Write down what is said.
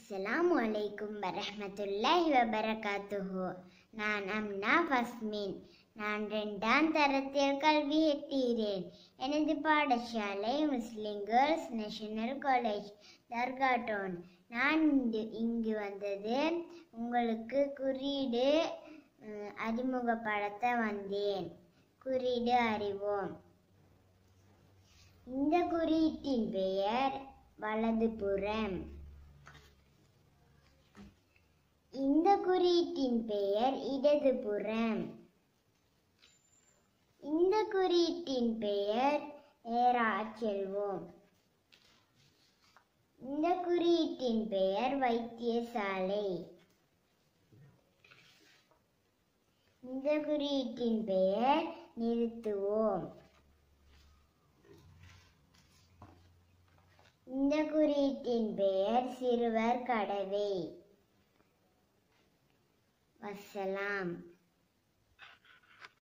அஸ்ஸலாமு அலைக்கும் வரஹ்மத்துல்லாஹி வபரகாத்துஹு நான் அம்னா ஃபஸ்மின் நான் ரெண்டாம் தரத்தில் கல்வி எட்டீரேன் எனது பாடசாலை முஸ்லிம் கேர்ள்ஸ் நேஷனல் காலேஜ் தர்காட்டோன் நான் இங்கு இங்கு வந்தது உங்களுக்கு குறியீடு அஹ், அறிமுகப்படுத்த வந்தேன் குறியீடு அறிவோம் இந்த குறியீட்டின் பெயர் வலதுபுறம் இந்த குறியீட்டின் பெயர் இடதுபுறம் இந்த குறியீட்டின் பெயர் ஏறா செல்வோம் இந்த குறியீட்டின் பெயர் வைத்தியசாலை இந்த குறியீட்டின் பெயர் நிறுத்துவோம் இந்த குறியீட்டின் பெயர் சிறுவர் கடவை வசலாம்